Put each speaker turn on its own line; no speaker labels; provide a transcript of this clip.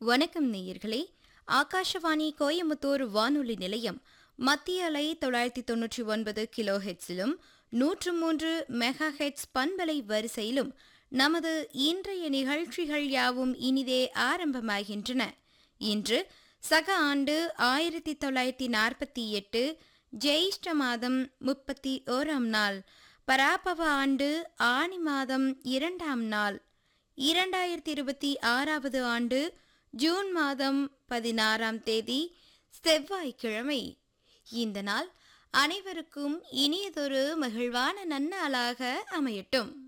வணக்கம் நேயர்களே ஆகாஷவாணி கோயம்புத்தூர் வானொலி நிலையம் மத்திய அலை தொள்ளாயிரத்தி தொன்னூற்றி ஒன்பது கிலோ ஹெட்ஸிலும் நூற்று மூன்று மெகா ஹெட்ஸ் பண்பலை வரிசையிலும் நமது இன்றைய நிகழ்ச்சிகள் யாவும் இனிதே ஆரம்பமாகின்றன இன்று சக ஆண்டு ஆயிரத்தி தொள்ளாயிரத்தி நாற்பத்தி எட்டு ஜெயிஷ்ட மாதம் முப்பத்தி ஓராம் நாள் பராபவ ஆண்டு ஆனி மாதம் இரண்டாம் நாள் இரண்டாயிரத்தி இருபத்தி ஆறாவது ஆண்டு ஜூன் மாதம் பதினாறாம் தேதி செவ்வாய்க்கிழமை இந்த நாள் அனைவருக்கும் இனியதொரு மகிழ்வான நன்னாளாக அமையட்டும்